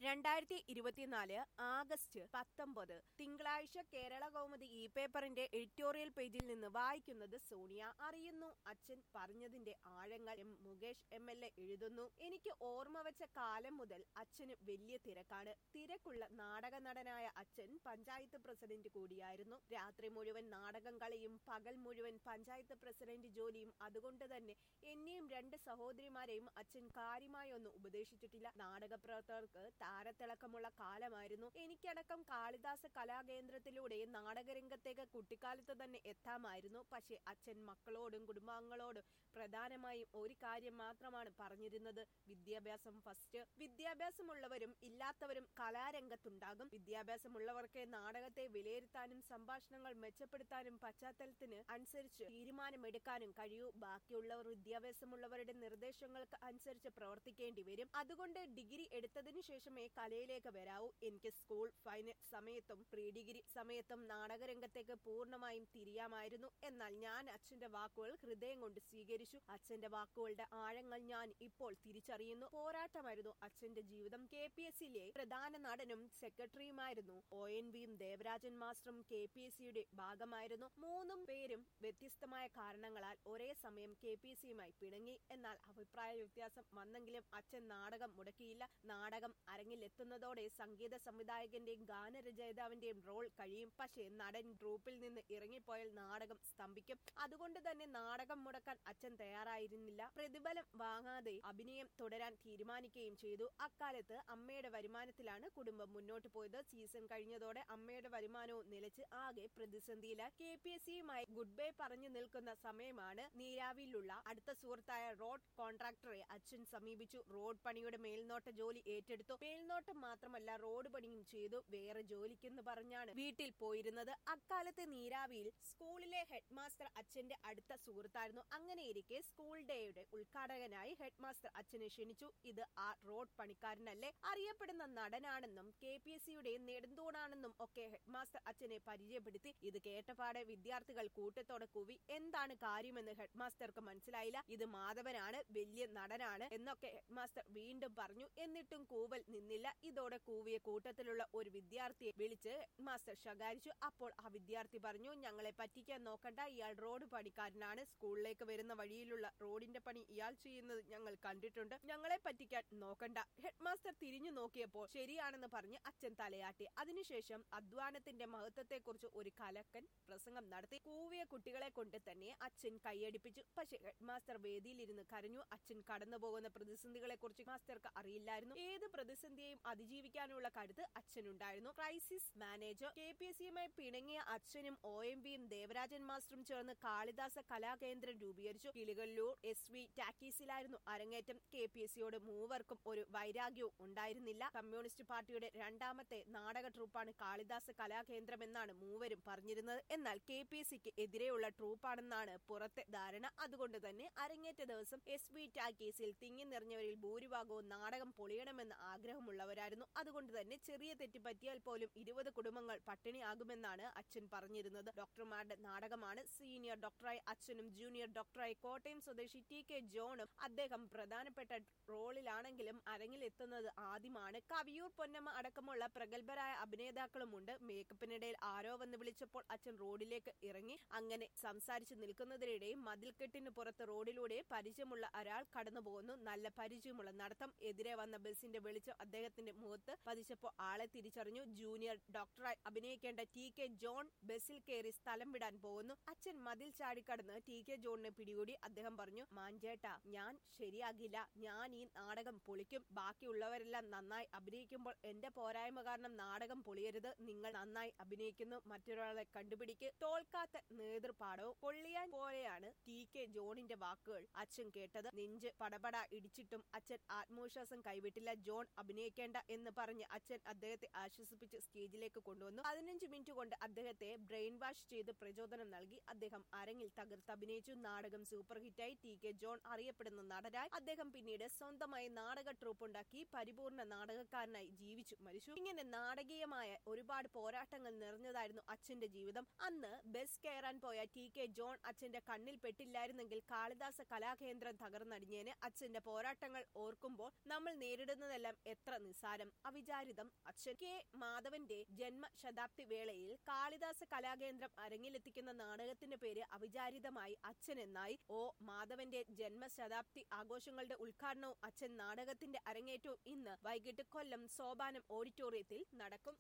രണ്ടായിരത്തി ഇരുപത്തിനാല് ആഗസ്റ്റ് പത്തൊമ്പത് തിങ്കളാഴ്ച കേരള കൗമുദി ഇ പേപ്പറിന്റെ എഡിറ്റോറിയൽ പേജിൽ നിന്ന് വായിക്കുന്നത് സോണിയ അറിയുന്നു അച്ഛൻ പറഞ്ഞതിന്റെ ആഴങ്ങൾ M Mukesh M L A എഴുതുന്നു എനിക്ക് ഓർമ്മ വെച്ച കാലം മുതൽ അച്ഛന് വലിയ തിരക്കാണ് തിരക്കുള്ള നാടക നടനായ അച്ഛൻ പഞ്ചായത്ത് പ്രസിഡന്റ് കൂടിയായിരുന്നു രാത്രി മുഴുവൻ നാടകം കളിയും പകൽ മുഴുവൻ പഞ്ചായത്ത് പ്രസിഡന്റ് ജോലിയും അതുകൊണ്ട് തന്നെ എന്നെയും രണ്ട് സഹോദരിമാരെയും അച്ഛൻ കാര്യമായി ഒന്നും ഉപദേശിച്ചിട്ടില്ല നാടക പ്രവർത്തകർക്ക് താരത്തിളക്കമുള്ള കാലമായിരുന്നു എനിക്കടക്കം കാളിദാസ കലാകേന്ദ്രത്തിലൂടെ നാടകരംഗത്തേക്ക് കുട്ടിക്കാലത്ത് തന്നെ എത്താമായിരുന്നു പക്ഷേ അച്ഛൻ മക്കളോടും കുടുംബാംഗങ്ങളോടും പ്രധാനമായും ഒരു കാര്യം മാത്രമാണ് പറഞ്ഞിരുന്നത് വിദ്യാഭ്യാസം ഫസ്റ്റ് വിദ്യാഭ്യാസമുള്ളവരും ഇല്ലാത്തവരും കലാരംഗത്തുണ്ടാകും വിദ്യാഭ്യാസമുള്ളവർക്ക് നാടകത്തെ വിലയിരുത്താനും സംഭാഷണങ്ങൾ മെച്ചപ്പെടുത്താനും പശ്ചാത്തലത്തിന് അനുസരിച്ച് തീരുമാനമെടുക്കാനും കഴിയൂ ബാക്കിയുള്ളവർ വിദ്യാഭ്യാസമുള്ളവരുടെ നിർദ്ദേശങ്ങൾക്ക് അനുസരിച്ച് പ്രവർത്തിക്കേണ്ടി വരും അതുകൊണ്ട് ഡിഗ്രി എടുത്തതിനു ശേഷമേ കലയിലേക്ക് വരാവൂ എനിക്ക് സ്കൂൾ ഫൈനൽ സമയത്തും പ്രീ ഡിഗ്രി സമയത്തും നാടകരംഗത്തേക്ക് പൂർണ്ണമായും തിരിയാമായിരുന്നു എന്നാൽ ഞാൻ അച്ഛന്റെ വാക്കുകൾ ഹൃദയം കൊണ്ട് സ്വീകരിച്ചു അച്ഛന്റെ വാക്കുകളുടെ ആഴങ്ങൾ ഞാൻ ഇപ്പോൾ തിരിച്ചറിയുന്നു പോരാട്ടമായിരുന്നു അച്ഛന്റെ ജീവിതം കെ പി എസ് സിയിലെ പ്രധാന നടനും സെക്രട്ടറിയുമായിരുന്നു ഒ എൻ വിയും ദേവരാജൻ മാസ്റ്ററും കെ പി എസ് സിയുടെ ഭാഗമായിരുന്നു മൂന്നും പേരും വ്യത്യസ്തമായ കാരണങ്ങളാൽ ഒരേ സമയം കെ പി എസ് സിയുമായി പിണങ്ങി എന്നാൽ അഭിപ്രായ വ്യത്യാസം വന്നെങ്കിലും അച്ഛൻ നാടകം മുടക്കിയില്ല നാടകം അരങ്ങിലെത്തുന്നതോടെ സംഗീത സംവിധായകന്റെയും ഗാനരചയിതാവിന്റെയും റോൾ കഴിയും പക്ഷേ നടൻ ഗ്രൂപ്പിൽ നിന്ന് ഇറങ്ങിപ്പോയാൽ നാടകം സ്തംഭിക്കും അതുകൊണ്ട് തന്നെ നാടകം മുടക്കാൻ അച്ഛൻ തയ്യാറായിരുന്നില്ല പ്രതിഫലം വാങ്ങാതെ അഭിനയം തുടരാൻ തീരുമാനിക്കുകയും ചെയ്തു അക്കാലത്ത് അമ്മയുടെ വരുമാനത്തിലാണ് കുടുംബം മുന്നോട്ട് പോയത് സീസൺ കഴിഞ്ഞതോടെ അമ്മയുടെ വരുമാനവും നിലച്ച് ആകെ പ്രതിസന്ധിയില്ല കെ പി എസ് സിയുമായി ഗുഡ് ബൈ പറഞ്ഞു നിൽക്കുന്ന സമയമാണ് നീരാവിയിലുള്ള അടുത്ത സുഹൃത്തായ റോഡ് കോൺട്രാക്ടറെ അച്ഛൻ സമീപിച്ചു റോഡ് പണിയുടെ മേൽനോട്ട ജോലി ഏറ്റെടുത്തു മേൽനോട്ടം മാത്രമല്ല റോഡ് പണിയും ചെയ്തു വേറെ ജോലിക്കെന്ന് പറഞ്ഞാണ് വീട്ടിൽ പോയിരുന്നത് അക്കാലത്ത് നീരാവിയിൽ സ്കൂളിലെ ഹെഡ് മാസ്റ്റർ അച്ഛന്റെ അടുത്ത സുഹൃത്തായിരുന്നു അങ്ങനെയിരിക്കെ സ്കൂൾ ഡേയുടെ ഉദ്ഘാടകനായി ഹെഡ് മാസ്റ്റർ അച്ഛനെ ക്ഷണിച്ചു ഇത് ആ റോഡ് പണിക്കാരനല്ലേ അറിയപ്പെടുന്ന നടനാണെന്നും കെ പി എസ് സിയുടെ നെടുന്തൂണാണെന്നും ഒക്കെ ഹെഡ് മാസ്റ്റർ അച്ഛനെ പരിചയപ്പെടുത്തി ഇത് കേട്ടപാടെ വിദ്യാർത്ഥികൾ കൂട്ടത്തോടെ കൂവി എന്താണ് കാര്യമെന്ന് ഹെഡ് മാസ്റ്റർക്ക് മനസ്സിലായില്ല ഇത് മാധവനാണ് വലിയ നടനാണ് എന്നൊക്കെ ഹെഡ് മാസ്റ്റർ വീണ്ടും പറഞ്ഞു എന്നിട്ടും കൂവൽ നിന്നില്ല ഇതോടെ കൂവിയ കൂട്ടത്തിലുള്ള ഒരു വിദ്യാർത്ഥിയെ വിളിച്ച് ഹെഡ് മാസ്റ്റർ ശകാരിച്ചു അപ്പോൾ ആ വിദ്യാർത്ഥി പറഞ്ഞു ഞങ്ങളെ പറ്റിക്കാൻ നോക്കണ്ട ഇയാൾ റോഡ് പണിക്കാരനാണ് സ്കൂളിലേക്ക് വരുന്ന വഴിയിലുള്ള റോഡിന്റെ പണി ഇയാൾ ചെയ്യുന്നത് ഞങ്ങൾ കണ്ടിട്ടുണ്ട് ഞങ്ങളെ പറ്റിക്കാൻ നോക്കണ്ട ഹെഡ് മാസ്റ്റർ തിരിഞ്ഞു നോക്കിയപ്പോൾ ശരിയാണെന്ന് പറഞ്ഞ് അച്ഛൻ തലയാട്ടി അതിനുശേഷം അധ്വാനത്തിന്റെ മഹത്വത്തെക്കുറിച്ച് ഒരു കലക്കൻ പ്രസംഗം നടത്തി കൂവിയ കുട്ടികളെ കൊണ്ട് തന്നെ അച്ഛൻ കൈയടിപ്പിച്ചു പക്ഷേ ഹെഡ് മാസ്റ്റർ വേദിയിലിരുന്ന് കരഞ്ഞു അച്ഛൻ കടന്നുപോകുന്ന പ്രതിസന്ധികളെ കുറിച്ച് മാസ്റ്റർക്ക് അറിയില്ലായിരുന്നു ഏത് പ്രതിസന്ധിയെയും അതിജീവിക്കാനുള്ള കരുത്ത് അച്ഛനുണ്ടായിരുന്നു crisis manager K P S സിയുമായി പിണങ്ങിയ അച്ഛനും ഒ എം വിയും ദേവരാജൻ മാസ്റ്ററും ചേർന്ന് കാളിദാസ കലാകേന്ദ്രം രൂപീകരിച്ചു കിളികല്ലൂർ എസ് വി ടാക്കീസിലായിരുന്നു അരങ്ങേറ്റം കെ പി എസ് സിയോട് മൂവർക്കും ഒരു വൈരാഗ്യവും ഉണ്ടായിരുന്നില്ല കമ്മ്യൂണിസ്റ്റ് പാർട്ടിയുടെ രണ്ടാമത്തെ നാടക ട്രൂപ്പാണ് കാളിദാസ കലാകേന്ദ്രം എന്നാണ് മൂവരും പറഞ്ഞിരുന്നത് എന്നാൽ കെ പി എസ് സിക്ക് എതിരെയുള്ള ട്രൂപ്പാണെന്നാണ് പുറത്തെ ധാരണ അതുകൊണ്ട് തന്നെ അരങ്ങേറ്റ ദിവസം എസ് വി ടാക്കീസിൽ തിങ്ങി നിറഞ്ഞവരിൽ ഭൂരിഭാഗവും നാടകം പൊളിയണമെന്ന് ആഗ്രഹമുള്ളവരായിരുന്നു അതുകൊണ്ട് തന്നെ ചെറിയ തെറ്റ് പറ്റിയാൽ പോലും ഇരുപത് കുടുംബങ്ങൾ പട്ടിണിയാകുമെന്നാണ് അച്ഛൻ പറഞ്ഞിരുന്നത് ഡോക്ടർമാരുടെ നാടകമാണ് സീനിയർ ഡോക്ടറായി അച്ഛനും ജൂനിയർ ഡോക്ടറായി കോട്ടയം സ്വദേശി ടി കെ ജോണും അദ്ദേഹം പ്രധാനപ്പെട്ട റോളിലാണെങ്കിലും അരങ്ങിലെത്തുന്നത് ആദ്യമാണ് കവിയൂർ പൊന്നമ്മ അടക്കമുള്ള പ്രഗത്ഭരായ അഭിനേതാക്കളുമുണ്ട് മേക്കപ്പിനിടയിൽ ആരോ വന്ന് വിളിച്ചപ്പോൾ അച്ഛൻ റോഡിലേക്ക് ഇറങ്ങി അങ്ങനെ സംസാരിച്ചു നിൽക്കുന്നതിനിടെ മതിൽക്കെട്ടിന് പുറത്ത് റോഡിലൂടെ പരിചയമുള്ള ഒരാൾ കടന്നു പോകുന്നു നല്ല പരിചയമുള്ള നടത്തം എതിരെ വന്ന ബസിന്റെ വെളിച്ചം അദ്ദേഹത്തിന്റെ മുഖത്ത് പതിച്ചപ്പോൾ ആളെ തിരിച്ചറിഞ്ഞു ജൂനിയർ ഡോക്ടറായി അഭിനയിക്കേണ്ട ടി കെ ജോൺ ബസിൽ കയറി സ്ഥലം വിടാൻ പോകുന്നു അച്ഛൻ മതിൽ ചാടിക്കടന്ന് ടി കെ ജോണിനെ പിടികൂടി അദ്ദേഹം പറഞ്ഞു മാഞ്ചേട്ട ഞാൻ ശരിയാകില്ല ഞാൻ ഈ നാടകം പൊളിക്കും ബാക്കിയുള്ളവരെല്ലാം നന്നായി അഭിനയിക്കുമ്പോൾ എന്റെ പോരായ്മ കാരണം നാടകം പൊളിയരുത് നിങ്ങൾ നന്നായി അഭിനയിക്കുന്നു മറ്റൊരാളെ കണ്ടുപിടിക്ക് തോൽക്കാത്ത നേതൃപാഠവും പൊള്ളിയാൻ പോലെയാണ് ടി കെ ജോണിന്റെ വാക്കുകൾ അച്ഛൻ കേട്ടത് നെഞ്ച് പടപട ഇടിച്ചിട്ടും അച്ഛൻ ആത്മവിശ്വാസം കൈവിട്ടില്ല ജോൺ അഭിനയിക്കേണ്ട എന്ന് പറഞ്ഞ് അച്ഛൻ അദ്ദേഹത്തെ ആശ്വസിപ്പിച്ച് സ്റ്റേജിലേക്ക് കൊണ്ടുവന്നു പതിനഞ്ച് മിനിറ്റ് കൊണ്ട് അദ്ദേഹത്തെ ബ്രെയിൻ വാഷ് ചെയ്ത് പ്രചോദനം നൽകി അദ്ദേഹം അരങ്ങിൽ തകർത്ത് അഭിനയിച്ചു നാടകം സൂപ്പർ ഹിറ്റായി ടി കെ ജോൺ അറിയപ്പെടുന്ന നടനായി അദ്ദേഹം പിന്നീട് സ്വന്തമായി നാടക ട്രൂപ്പ് ഉണ്ടാക്കി പരിപൂർണ നാടകക്കാരനായി ജീവിച്ചു മരിച്ചു ഇങ്ങനെ നാടകീയമായ ഒരുപാട് പോരാട്ടങ്ങൾ നിറഞ്ഞതായിരുന്നു അച്ഛന്റെ ജീവിതം അന്ന് ബസ് കയറാൻ പോയ ടി കെ ജോൺ അച്ഛന്റെ കണ്ണിൽ പെട്ടില്ലായിരുന്നെങ്കിൽ കാളിദാസ കലാകേന്ദ്രം തകർന്നടിഞ്ഞേന് അച്ഛന്റെ പോരാട്ടങ്ങൾ ഓർക്കുമ്പോൾ നമ്മൾ നേരിടുന്നതെല്ലാം എത്ര നിസ്സാര സംസാരം അവിചാരിതം അച്ഛൻ കെ മാധവന്റെ ജന്മശതാബ്ദി വേളയിൽ കാളിദാസ കലാകേന്ദ്രം അരങ്ങിലെത്തിക്കുന്ന നാടകത്തിന്റെ പേര് അവിചാരിതമായി അച്ഛൻ എന്നായി ഒ മാധവന്റെ ജന്മശതാബ്ദി ആഘോഷങ്ങളുടെ ഉദ്ഘാടനവും അച്ഛൻ നാടകത്തിന്റെ അരങ്ങേറ്റവും ഇന്ന് വൈകിട്ട് കൊല്ലം സോപാനം ഓഡിറ്റോറിയത്തിൽ നടക്കും